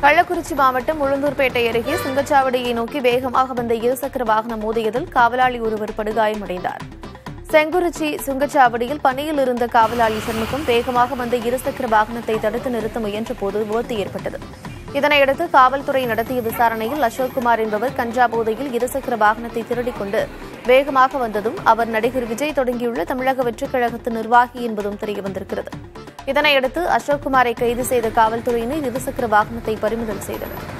கள்ளக்குறிச்சி மாவட்டம் உளுந்தூர்பேட்டை அருகே சுங்கச்சாவடியை நோக்கி வேகமாக வந்த இருசக்கர வாகனம் மோதியதில் காவலாளி ஒருவர் படுகாயமடைந்தார் செங்குறிச்சி சுங்கச்சாவடியில் பணியில் இருந்த காவலாளி சண்முகம் வேகமாக வந்த இருசக்கர வாகனத்தை தடுத்து நிறுத்த முயன்றபோது விபத்து ஏற்பட்டது இதனையடுத்து காவல்துறை நடத்திய விசாரணையில் அசோக்குமார் என்பவர் கஞ்சா போதையில் இருசக்கர வாகனத்தை திருடிக் கொண்டு வேகமாக வந்ததும் அவர் நடிகர் விஜய் தொடங்கியுள்ள தமிழக வெற்றிக் கழகத்தின் நிர்வாகி என்பதும் தெரியவந்திருக்கிறது இதனையடுத்து அசோக்குமாரை கைது செய்த காவல்துறையினர் இருசக்கர வாகனத்தை பறிமுதல் செய்தனர்